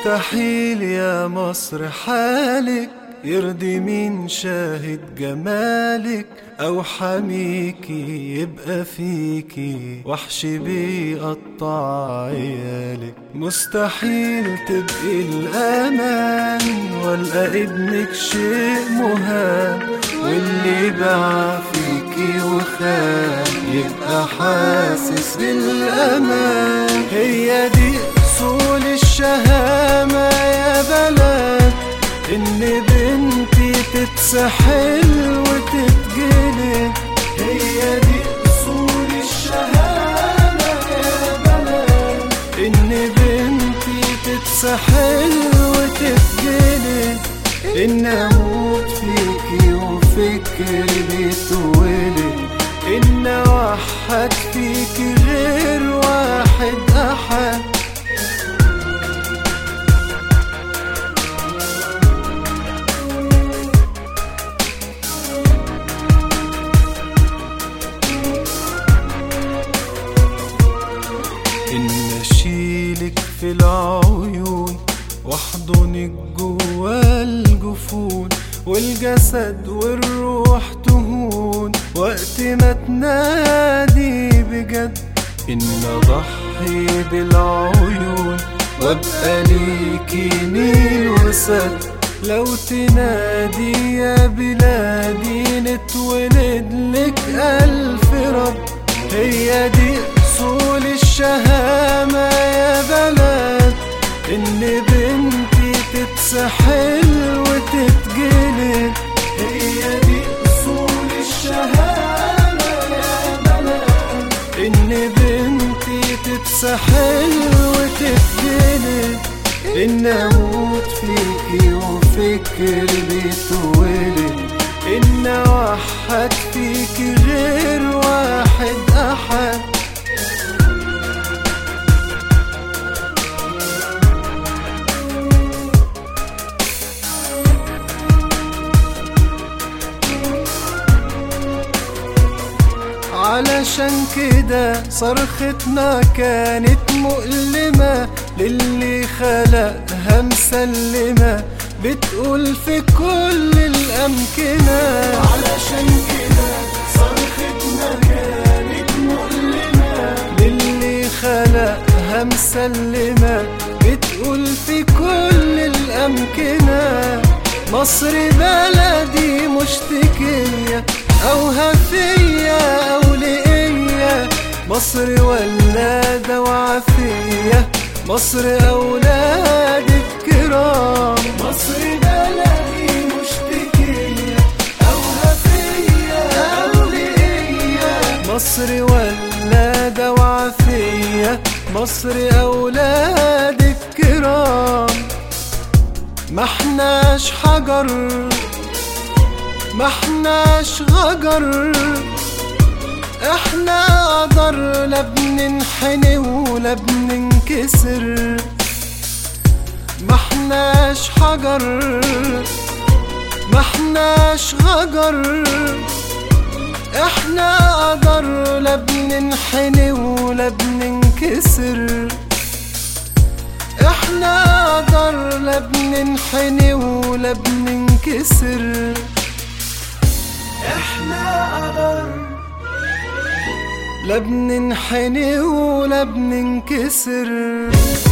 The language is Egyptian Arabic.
مستحيل يا مصر حالك يرضي مين شاهد جمالك أو حميكي يبقى فيكي وحش بيقطع عيالك مستحيل تبقي الأمان والقى ابنك شيء مهان واللي باع فيكي وخان يبقى حاسس بالأمان هي دي أصول الشهامة يا بلد إن بنتي تتسحل وتتجلد هي دي أصول الشهامة يا بلد إن بنتي تتسحل وتتجلد إن أموت فيكي وفكري بيتولد إن وحد فيكي غير واحد أحد إن أشيلك في العيون واحضنك جوا الجفون والجسد والروح تهون وقت ما تنادي بجد إن أضحي بالعيون وابقى ليكي نيل وسد لو تنادي يا بلادي نتولد لك ألف رب هي دي أصول الشهامة يا بلد إن بنتي تتسحل وتتجلد هي دي أصول الشهامة يا بلد إن بنتي تتسحل وتتجلد إن أموت فيكي وفكري بيتولد إن وحد فيكي غير واحد أحد علشان كده صرختنا كانت مؤلمة للي خلقها مسلمة بتقول في كل الأمكنة علشان كده صرختنا كانت مؤلمة للي خلقها مسلمة بتقول في كل الأمكنة مصر بلدي مشتكية أو هفية أو لقية مصر ولادة وعافية مصر أولاد الكرام مصر بلدي مشتكية أو هفية أو لقية مصر ولادة وعافية مصر أولاد الكرام ما احناش حجر ما احناش غجر احنا قدر لا بننحني ولا بننكسر ما احناش حجر ما احناش غجر احنا قدر لا بننحني ولا بننكسر احنا قدر لا بننحني ولا بننكسر احنا قدر لا بننحني ولا بننكسر